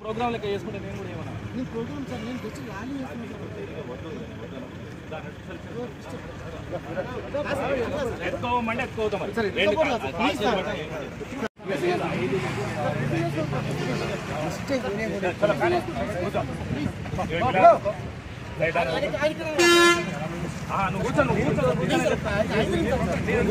Programme లెక్క చేసుకుంటే నేను కూడా ఏమన్నా నేను ప్రోగ్రామ్ సార్ నేను తెచ్చి ర్యాలీ చేస్తున్నాను ఎత్తుకోమంటే ఎత్తుకోతాం మరి. సరే, రెండు ఎత్తుకోపోరా, కాళ్ళు ప్లీజ్ సార్. ఆ, నువ్వు కూర్చో నువ్వు కూర్చో కూర్చో.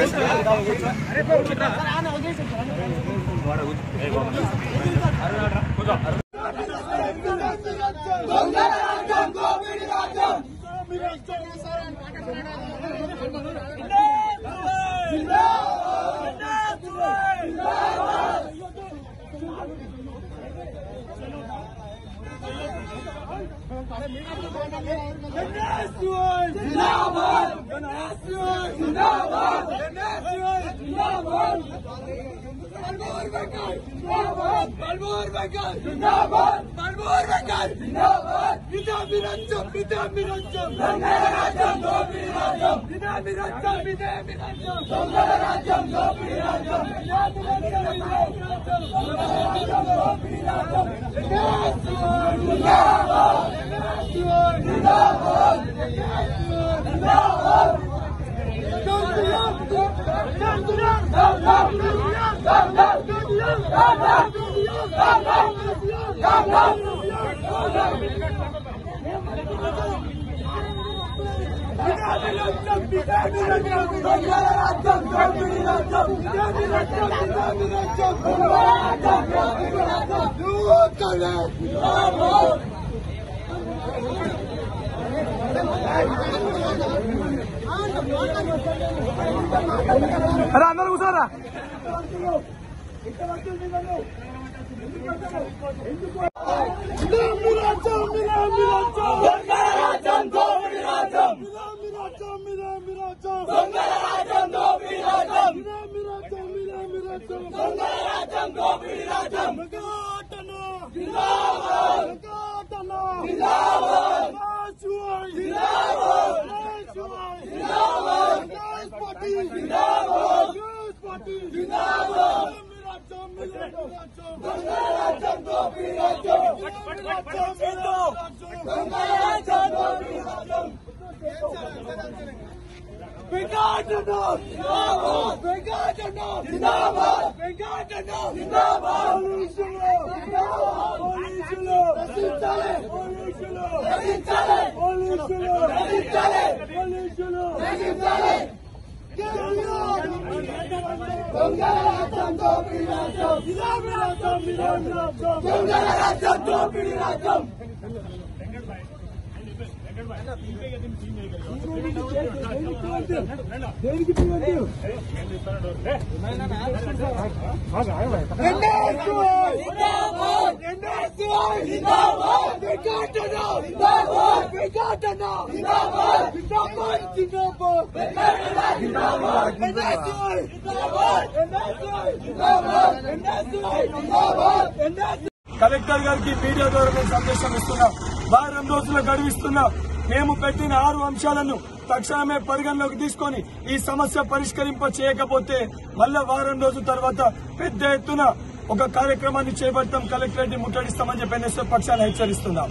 అరే అందరూ కూర్చోరా కలెక్టర్ గారికి మీడియా ద్వారా మేము సందేశం ఇస్తున్నాం వారం రోజులు గడువిస్తున్నాం మేము పెట్టిన ఆరు అంశాలను తక్షణమే పరిగణలోకి తీసుకొని ఈ సమస్య పరిష్కరింప చేయకపోతే మళ్ళా వారం రోజుల తర్వాత పెద్ద ఎత్తున ఒక కార్యక్రమాన్ని చేపడతాం కలెక్టరేట్ ముట్టడిస్తామని చెప్పి ఎన్ఎస్ఎఫ్ పక్షాన్ని హెచ్చరిస్తున్నాం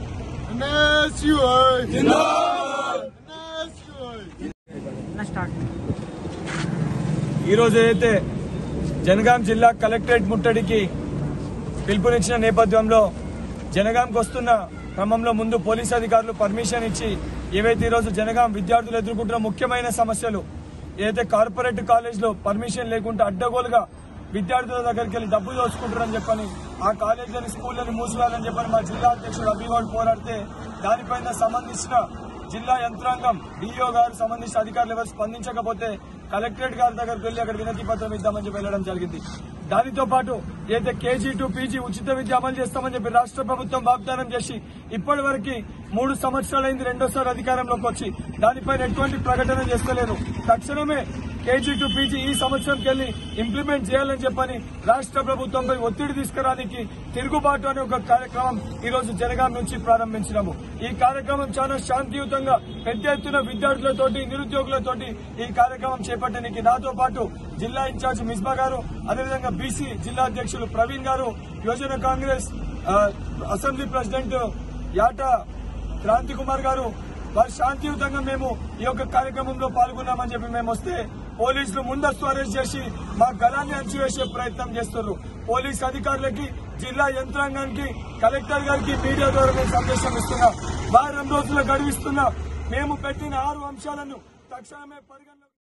ఈ రోజు ఏదైతే జనగాం జిల్లా కలెక్టరేట్ ముట్టడికి పిలుపునిచ్చిన నేపథ్యంలో జనగాంకి వస్తున్న క్రమంలో ముందు పోలీస్ అధికారులు పర్మిషన్ ఇచ్చి ఏవైతే ఈరోజు జనగాం విద్యార్థులు ఎదుర్కొంటున్న ముఖ్యమైన సమస్యలు ఏదైతే కార్పొరేట్ కాలేజ్ లో పర్మిషన్ లేకుండా అడ్డగోలుగా విద్యార్థుల దగ్గరికి వెళ్ళి డబ్బులు దోచుకుంటారని చెప్పని ఆ కాలేజీలని స్కూళ్ళని మూసివేయాలని చెప్పని మా జిల్లా అధ్యక్షుడు అభిగౌడ్ పోరాడితే దానిపైన సంబంధించిన జిల్లా యంత్రాంగం డిఓ గారు సంబంధించిన అధికారులు ఎవరు స్పందించకపోతే కలెక్టరేట్ గారి దగ్గరికి వెళ్లి అక్కడ వినతి పత్రం ఇద్దామని చెప్పి వెళ్ళడం జరిగింది దానితో పాటు ఏదైతే కేజీ టు పీజీ ఉచిత విద్య అమలు చేస్తామని చెప్పి రాష్ట్ర ప్రభుత్వం వాగ్దానం చేసి ఇప్పటి వరకు మూడు సంవత్సరాలైంది రెండోసారి అధికారంలోకి వచ్చి దానిపైన ఎటువంటి ప్రకటన చేస్తలేదు తక్షణమే కేజీ టు పీజీ ఈ సంవత్సరంకి వెళ్ళి ఇంప్లిమెంట్ చేయాలని చెప్పని రాష్ట్ర ప్రభుత్వంపై ఒత్తిడి తీసుకురానికి తిరుగుబాటు అనే ఒక కార్యక్రమం ఈ రోజు జనగాం నుంచి ప్రారంభించినాము ఈ కార్యక్రమం చాలా శాంతియుతంగా పెద్ద ఎత్తున విద్యార్థులతోటి నిరుద్యోగులతోటి ఈ కార్యక్రమం చేపట్టడానికి నాతో పాటు జిల్లా ఇన్ఛార్జ్ మిస్బా గారు అదేవిధంగా బీసీ జిల్లా అధ్యక్షులు ప్రవీణ్ గారు యువజన కాంగ్రెస్ ఆ, అసెంబ్లీ ప్రెసిడెంట్ యాట క్రాంతి కుమార్ గారు వారు శాంతియుతంగా మేము ఈ యొక్క కార్యక్రమంలో పాల్గొన్నామని చెప్పి మేము వస్తే పోలీసులు ముందస్తు అరెస్ట్ చేసి మా గలాన్ని అణచివేసే ప్రయత్నం చేస్తున్నారు పోలీస్ అధికారులకి జిల్లా యంత్రాంగానికి కలెక్టర్ గారికి మీడియా ద్వారా మేము సందేశం ఇస్తున్నా వారం రోజులు గడువిస్తున్నా మేము పెట్టిన ఆరు అంశాలను తక్షణమే పరిగణ